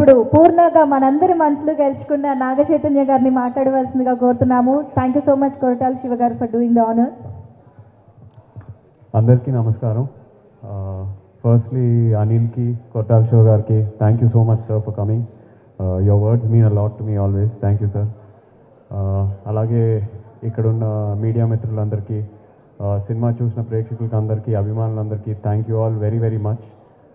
ఇప్పుడు పూర్ణగా మనందరి మనసులో గెలుచుకున్న నాగ చైతన్య గారిని మాట్లాడవలసిందిగా కోరుతున్నాము thank you so much Koratala Siva garu for doing the honour అందరికీ నమస్కారం ఫస్ట్లీ అనిల్కి కొట్టాల్ షో గారికి thank you so much sir for coming your words mean a lot to me always thank you sir అలాగే ఇక్కడున్న మీడియా మిత్రులందరికీ uh, సినిమా చూసిన ప్రేక్షకులకి అందరికీ అభిమానులందరికీ thank you all very very much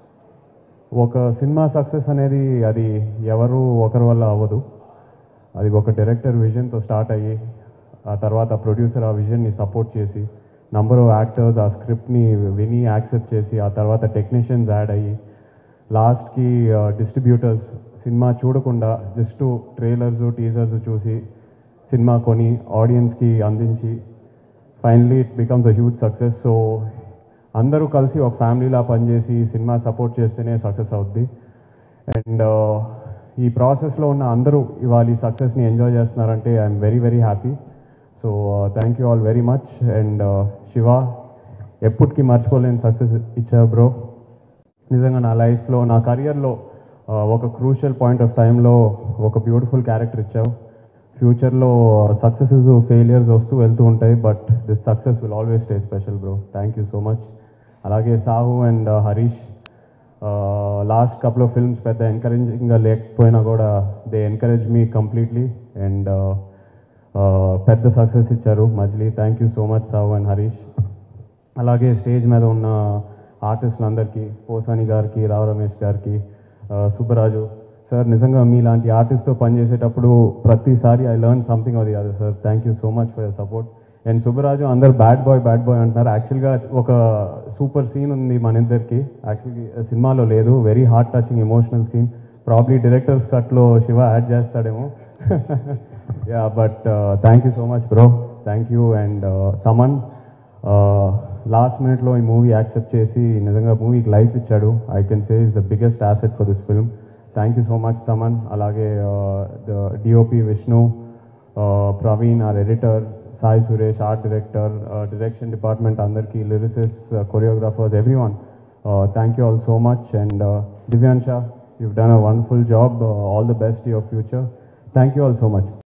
ఒక సినిమా సక్సెస్ అనేది అది ఎవరు ఒకరి వల్ల అవ్వదు అది ఒక డైరెక్టర్ విజన్తో స్టార్ట్ అయ్యి ఆ తర్వాత ప్రొడ్యూసర్ ఆ విజన్ని సపోర్ట్ చేసి నంబర్ ఆఫ్ యాక్టర్స్ ఆ స్క్రిప్ట్ని విని యాక్సెప్ట్ చేసి ఆ తర్వాత టెక్నీషియన్స్ యాడ్ అయ్యి లాస్ట్కి డిస్ట్రిబ్యూటర్స్ సినిమా చూడకుండా జస్ట్ ట్రైలర్స్ టీజర్స్ చూసి సినిమా కొని ఆడియన్స్కి అందించి finally it becomes a huge success so అందరూ కలిసి ఒక ఫ్యామిలీలా పనిచేసి సినిమా సపోర్ట్ చేస్తేనే సక్సెస్ అవుద్ది అండ్ ఈ ప్రాసెస్లో ఉన్న అందరూ ఇవాళ ఈ సక్సెస్ని ఎంజాయ్ చేస్తున్నారంటే I'm very very happy so thank you all very much and Siva ఎప్పటికీ మర్చిపోలేని సక్సెస్ ఇచ్చావు బ్రో నిజంగా నా లైఫ్లో నా కెరియర్లో ఒక క్రూషియల్ పాయింట్ ఆఫ్ టైంలో ఒక బ్యూటిఫుల్ క్యారెక్టర్ ఇచ్చావు ఫ్యూచర్లో సక్సెసెస్ ఫెయిలియర్స్ వస్తూ వెళ్తూ ఉంటాయి but this success will always stay special bro thank you so much అలాగే Sahu and Harish last couple of films పెద్ద ఎంకరేజింగ్గా లేకపోయినా కూడా they encourage me completely and పెద్ద సక్సెస్ ఇచ్చారు Majili thank you so much Sahu and Harish అలాగే స్టేజ్ మీద ఉన్న ఆర్టిస్టులందరికీ పోసాని గారికి రావు రమేష్ గారికి ఆ, సుబ్బరాజు సార్ నిజంగా మీలాంటి ఆర్టిస్ట్తో పనిచేసేటప్పుడు ప్రతిసారి ఐ లెర్న్ సంథింగ్ అది అది sir thank you so much for your support and Subbaraju అందరు బ్యాడ్ బాయ్ బ్యాడ్ బాయ్ అంటున్నారు యాక్చువల్గా ఒక సూపర్ సీన్ ఉంది మన ఇద్దరికి యాక్చువల్లీ సినిమాలో లేదు very heart touching emotional scene probably directors కట్లో శివ యాడ్ చేస్తాడేమో yeah but thank you so much bro thank you and Thaman last మినిట్లో ఈ మూవీ యాక్సెప్ట్ చేసి నిజంగా మూవీకి లైఫ్ ఇచ్చాడు I can say is the biggest asset for this film thank you so much Thaman అలాగే DOP Vishnu Praveen R editor Sai Suresh art director direction department అందరికీ lyricists choreographers everyone thank you all so much and Divyansha you've done a wonderful job. Uh, all the best to your future. Thank you all so much.